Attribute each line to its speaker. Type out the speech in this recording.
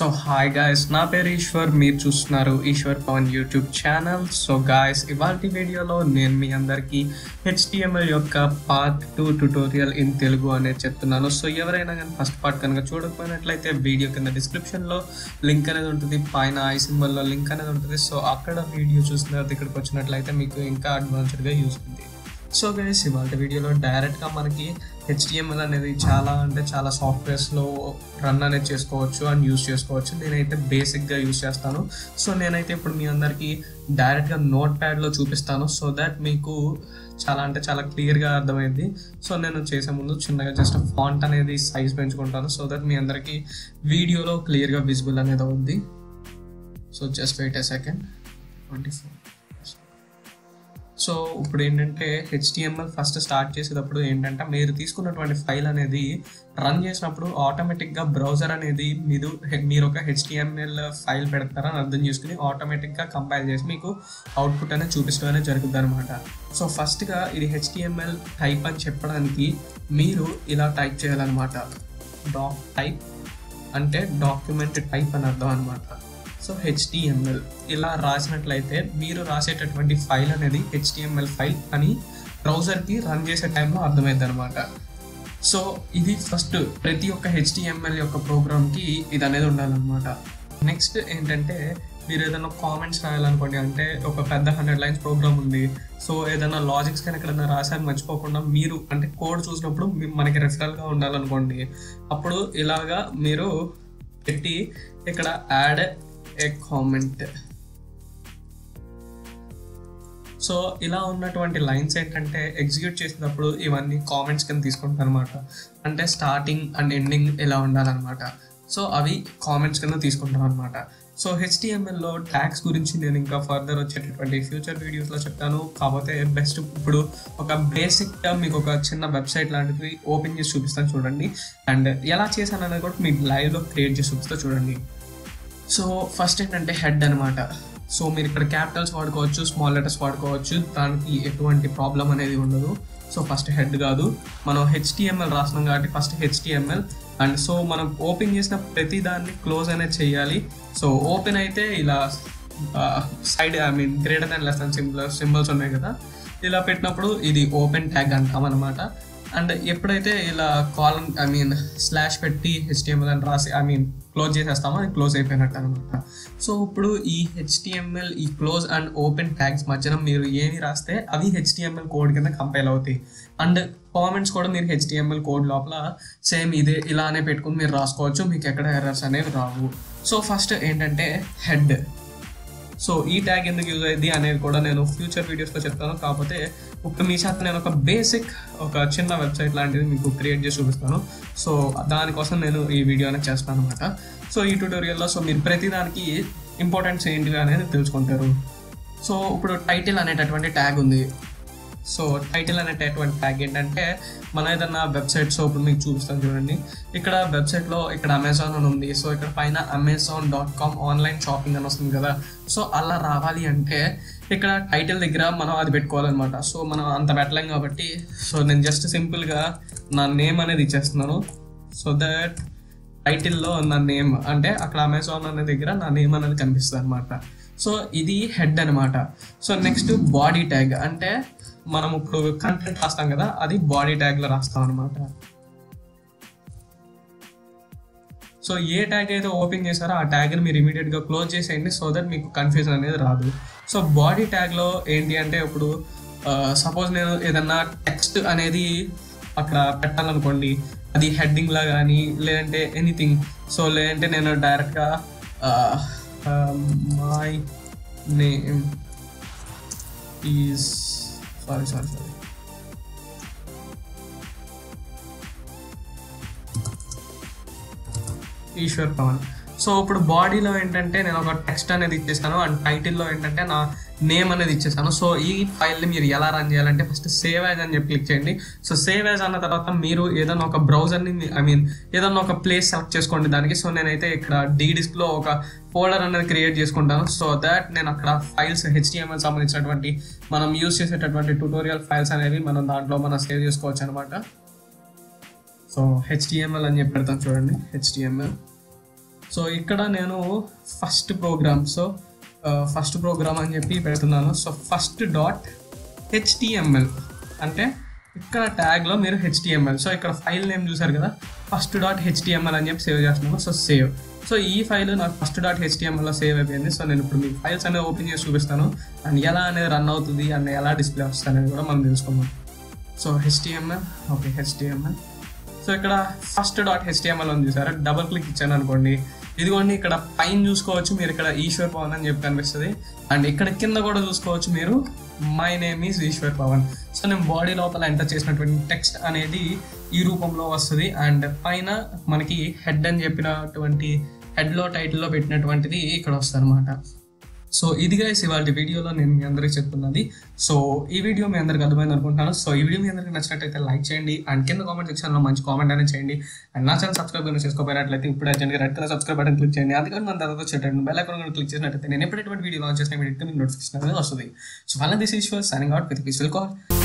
Speaker 1: so hi guys నా పేరు ఈశ్వర్ మీరు చూస్తున్నారు Eshwar Pavan YouTube channel so guys ఇవాళ వీడియోలో నేను మీ అందరికీ హెచ్టిఎంఎల్ యొక్క part two tutorial in Telugu అనేది చెప్తున్నాను సో ఎవరైనా కానీ ఫస్ట్ పార్ట్ కనుక చూడకపోయినట్లయితే వీడియో కింద డిస్క్రిప్షన్లో లింక్ అనేది ఉంటుంది పైన ఐ సింబల్లో లింక్ అనేది ఉంటుంది సో అక్కడ వీడియో చూసిన తర్వాత ఇక్కడికి వచ్చినట్లయితే మీకు ఇంకా అడ్వాన్స్డ్గా యూస్ ఉంది సో గైస్ ఇవాళ వీడియోలో డైరెక్ట్గా మనకి హెచ్డిఎంఎల్ అనేది చాలా అంటే చాలా సాఫ్ట్వేర్స్లో రన్ అనేది చేసుకోవచ్చు అండ్ యూస్ చేసుకోవచ్చు నేనైతే బేసిక్గా యూస్ చేస్తాను సో నేనైతే ఇప్పుడు మీ అందరికీ డైరెక్ట్గా నోట్ ప్యాడ్లో చూపిస్తాను సో దట్ మీకు చాలా అంటే చాలా క్లియర్గా అర్థమైంది సో నేను చేసే ముందు చిన్నగా జస్ట్ ఫాంట్ అనేది సైజ్ పెంచుకుంటాను సో దట్ మీ అందరికీ వీడియోలో క్లియర్గా విజిబుల్ అనేది అవుద్ది so just wait a second twenty four so ఇప్పుడు ఏంటంటే హెచ్డిఎంఎల్ ఫస్ట్ స్టార్ట్ చేసేటప్పుడు ఏంటంటే మీరు తీసుకున్నటువంటి ఫైల్ అనేది రన్ చేసినప్పుడు ఆటోమేటిక్గా బ్రౌజర్ అనేది మీరు మీరు ఒక హెచ్డిఎంఎల్ ఫైల్ పెడతారని అర్థం చేసుకుని ఆటోమేటిక్గా కంపైల్ చేసి మీకు అవుట్పుట్ అనేది చూపించడం అనేది జరుగుతుంది అనమాట సో ఫస్ట్గా ఇది హెచ్డిఎంఎల్ టైప్ అని చెప్పడానికి మీరు ఇలా టైప్ చేయాలన్నమాట డాక్ టైప్ అంటే డాక్యుమెంట్ టైప్ అని అర్థం అనమాట సో హెచ్డిఎంఎల్ ఇలా రాసినట్లయితే మీరు రాసేటటువంటి ఫైల్ అనేది హెచ్డిఎంఎల్ ఫైల్ అని బ్రౌజర్కి రన్ చేసే టైంలో అర్థమైంది అనమాట సో ఇది ఫస్ట్ ప్రతి ఒక్క హెచ్డిఎంఎల్ యొక్క ప్రోగ్రామ్కి ఇది అనేది ఉండాలన్నమాట నెక్స్ట్ ఏంటంటే మీరు ఏదైనా కామెంట్స్ రాయాలనుకోండి అంటే ఒక పెద్ద హండ్రెడ్ లైన్స్ ప్రోగ్రామ్ ఉంది సో ఏదైనా లాజిక్స్ కానీ ఎక్కడైనా రాసాను మర్చిపోకుండా మీరు అంటే కోడ్ చూసినప్పుడు మీ- మనకి రెఫరల్గా ఉండాలనుకోండి అప్పుడు ఇలాగా మీరు పెట్టి ఇక్కడ యాడ్ ఏ కామెంట్ సో ఇలా ఉన్నటువంటి లైన్స్ ఏంటంటే ఎగ్జిక్యూట్ చేసినప్పుడు ఇవన్నీ కామెంట్స్ కింద తీసుకుంటారు అనమాట అంటే స్టార్టింగ్ అండ్ ఎండింగ్ ఎలా ఉండాలన్నమాట సో అవి కామెంట్స్ కింద తీసుకుంటాం అనమాట సో హెచ్డిఎంఎల్లో ట్యాగ్స్ గురించి నేను ఇంకా ఫర్దర్ వచ్చేటటువంటి ఫ్యూచర్ వీడియోస్లో చెప్తాను కాకపోతే బెస్ట్ ఇప్పుడు ఒక బేసిక్గా మీకు ఒక చిన్న వెబ్సైట్ లాంటిది ఓపెన్ చేసి చూపిస్తాను చూడండి అండ్ ఎలా చేశాను అనేది కూడా మీకు లైవ్లో క్రియేట్ చేసి చూపిస్తా చూడండి సో ఫస్ట్ ఏంటంటే హెడ్ అనమాట సో మీరు ఇక్కడ క్యాపిటల్స్ వాడుకోవచ్చు స్మాల్ లెటర్స్ వాడుకోవచ్చు దానికి ఎటువంటి ప్రాబ్లం అనేది ఉండదు సో ఫస్ట్ హెడ్ కాదు మనం హెచ్టిఎంఎల్ రాస్తున్నాం కాబట్టి ఫస్ట్ హెచ్టిఎంఎల్ అండ్ సో మనం ఓపెన్ చేసిన ప్రతి దాన్ని క్లోజ్ అనేది చేయాలి సో ఓపెన్ అయితే ఇలా side I mean greater than less than symbol symbols ఉన్నాయి కదా ఇలా పెట్టినప్పుడు ఇది ఓపెన్ ట్యాగ్ అంటాం అనమాట అండ్ ఎప్పుడైతే ఇలా కాలమ్ ఐ మీన్ స్లాష్ పెట్టి హెచ్టిఎంఎల్ అని రాసి ఐ మీన్ క్లోజ్ చేసేస్తామో అది క్లోజ్ అయిపోయినట్టు అనమాట సో ఇప్పుడు ఈ హెచ్టిఎంఎల్ ఈ క్లోజ్ అండ్ ఓపెన్ ట్యాగ్స్ మధ్యన మీరు ఏమి రాస్తే అవి హెచ్టిఎంఎల్ కోడ్ కింద కంపైల్ అవుతాయి అండ్ కామెంట్స్ కూడా మీరు హెచ్టిఎంఎల్ కోడ్ లోపల సేమ్ ఇదే ఇలానే పెట్టుకుని మీరు రాసుకోవచ్చు మీకు ఎక్కడ ఎర్రర్స్ అనేవి రావు సో ఫస్ట్ ఏంటంటే హెడ్ సో ఈ ట్యాగ్ ఎందుకు యూజ్ అయ్యింది అనేది కూడా నేను ఫ్యూచర్ వీడియోస్లో చెప్తాను కాకపోతే ఇప్పుడు మీ చేత నేను ఒక బేసిక్ ఒక చిన్న వెబ్సైట్ లాంటిది మీకు క్రియేట్ చేసి చూపిస్తాను సో దానికోసం నేను ఈ వీడియో అనేది చేస్తాను అనమాట సో ఈ ట్యూటోరియల్లో సో మీరు ప్రతిదానికి ఇంపార్టెన్స్ ఏంటివి అనేది తెలుసుకుంటారు సో ఇప్పుడు టైటిల్ అనేటటువంటి ట్యాగ్ ఉంది సో టైటిల్ అనేటటువంటి ట్యాగ్ ఏంటంటే మన ఏదన్నా వెబ్సైట్ సో ఇప్పుడు మీకు చూపిస్తాను చూడండి ఇక్కడ వెబ్సైట్లో ఇక్కడ అమెజాన్ అని ఉంది సో ఇక్కడ పైన Amazon dot com online shopping అని వస్తుంది కదా సో అలా రావాలి అంటే ఇక్కడ టైటిల్ దగ్గర మనం అది పెట్టుకోవాలన్నమాట సో మనం అంత పెట్టలేం కాబట్టి సో నేను జస్ట్ సింపుల్గా నా నేమ్ అనేది ఇచ్చేస్తున్నాను సో దట్ టైటిల్లో నా నేమ్ అంటే అక్కడ అమెజాన్ అనే దగ్గర నా నేమ్ అనేది కనిపిస్తుంది అనమాట సో ఇది హెడ్ అనమాట సో నెక్స్ట్ బాడీ ట్యాగ్ అంటే మనం ఇప్పుడు కంటెంట్ రాస్తాం కదా అది బాడీ ట్యాగ్లో రాస్తాం అనమాట సో ఏ ట్యాగ్ అయితే ఓపెన్ చేశారో ఆ ట్యాగ్ని మీరు ఇమీడియట్గా క్లోజ్ చేసేయండి సో దట్ మీకు కన్ఫ్యూజన్ అనేది రాదు సో బాడీ ట్యాగ్లో ఏంటి అంటే ఇప్పుడు సపోజ్ నేను ఏదన్నా టెక్స్ట్ అనేది అక్కడ పెట్టాలనుకోండి అది హెడ్డింగ్ లా కానీ లేదంటే ఎనీథింగ్ సో లేదంటే నేను డైరెక్ట్గా my name is sorry sorry sorry Eshwar Pavan so ఇప్పుడు బాడీలో ఏంటంటే నేను ఒక టెక్స్ట్ అనేది ఇచ్చేసాను అండ్ టైటిల్లో ఏంటంటే నా నేమ్ అనేది ఇచ్చేసాను సో ఈ ఫైల్ని మీరు ఎలా రన్ చేయాలంటే ఫస్ట్ సేవ్ యాజ్ అని చెప్పి క్లిక్ చేయండి సో సేవ్ యాజ్ అన్న తర్వాత మీరు ఏదైనా ఒక బ్రౌజర్ని ఐ మీన్ ఏదైనా ఒక ప్లేస్ సెలెక్ట్ చేసుకోండి దానికి సో నేనైతే ఇక్కడ డీ డిస్క్లో ఒక ఫోల్డర్ అనేది క్రియేట్ చేసుకుంటాను సో దాట్ నేను అక్కడ ఫైల్స్ హెచ్డిఎంఎల్ సంబంధించినటువంటి మనం యూస్ చేసేటటువంటి ట్యూటోరియల్ ఫైల్స్ అనేవి మనం దాంట్లో మనం సేవ్ చేసుకోవచ్చు అనమాట సో హెచ్డిఎంఎల్ అని చెప్పి పెడతాను చూడండి హెచ్డిఎంఎల్ సో ఇక్కడ నేను first program so first program అని చెప్పి పెడుతున్నాను సో ఫస్ట్ డాట్ హెచ్టిఎంఎల్ అంటే ఇక్కడ ట్యాగ్లో మీరు హెచ్టిఎంఎల్ సో ఇక్కడ ఫైల్ నేమ్ చూసారు కదా ఫస్ట్ డాట్ హెచ్టిఎంఎల్ అని చెప్పి సేవ్ చేస్తున్నాను సో సేవ్ సో ఈ ఫైల్ నాకు ఫస్ట్ డాట్ హెచ్టిఎంఎల్లో సేవ్ అయిపోయింది సో నేను ఇప్పుడు మీకు ఫైల్స్ అనేది ఓపెన్ చేసి చూపిస్తాను అండ్ ఎలా అనేది రన్ అవుతుంది అండ్ ఎలా డిస్ప్లే వస్తుంది అనేది కూడా మనం తెలుసుకుందాం so HTML okay HTML so ఇక్కడ ఫస్ట్ డాట్ హెచ్టిఎంఎల్ అని చూసారా డబుల్ క్లిక్ ఇచ్చాను అనుకోండి ఇదిగోండి ఇక్కడ పైన చూసుకోవచ్చు మీరు ఇక్కడ ఈశ్వర్ పవన్ అని చెప్పి కనిపిస్తుంది అండ్ ఇక్కడ కింద కూడా చూసుకోవచ్చు మీరు my name is Ishwar Pavan so నేను బాడీ లోపల ఎంటర్ చేసినటువంటి టెక్స్ట్ అనేది ఈ రూపంలో వస్తుంది అండ్ పైన మనకి హెడ్ అని చెప్పినటువంటి హెడ్లో టైటిల్లో పెట్టినటువంటిది ఇక్కడ వస్తుంది అనమాట సో ఇది గైస్ ఇవాళ వీడియోలో నేను మీ అందరికి చెప్తున్నది సో ఈ వీడియో మీ అందరికి అర్థమైంది అనుకుంటున్నాను సో ఈ వీడియో మీ అందరికి నచ్చినట్టయితే లైక్ చేయండి అండ్ కింద కామెంట్ సెక్షన్లో మంచి కామెంట్ అనేది చేయండి అండ్ నా ఛానల్ సబ్స్క్రైబ్ కనుక చేసుకోపోయినట్లయితే ఇప్పుడు అర్జెంట్గా red colour subscribe button click చేయండి అందుకని మన తర్వాత వచ్చేటండి బెల్ ఐకాన్ కూడా క్లిక్ చేసినట్టయితే నేను ఎప్పుడైతే వీడియో లాంచ్ చేసిన వీడియో మీకు నోటిఫికేషన్ అనేది వస్తుంది సో వాళ్ళ this Ishwar signing out with peaceful call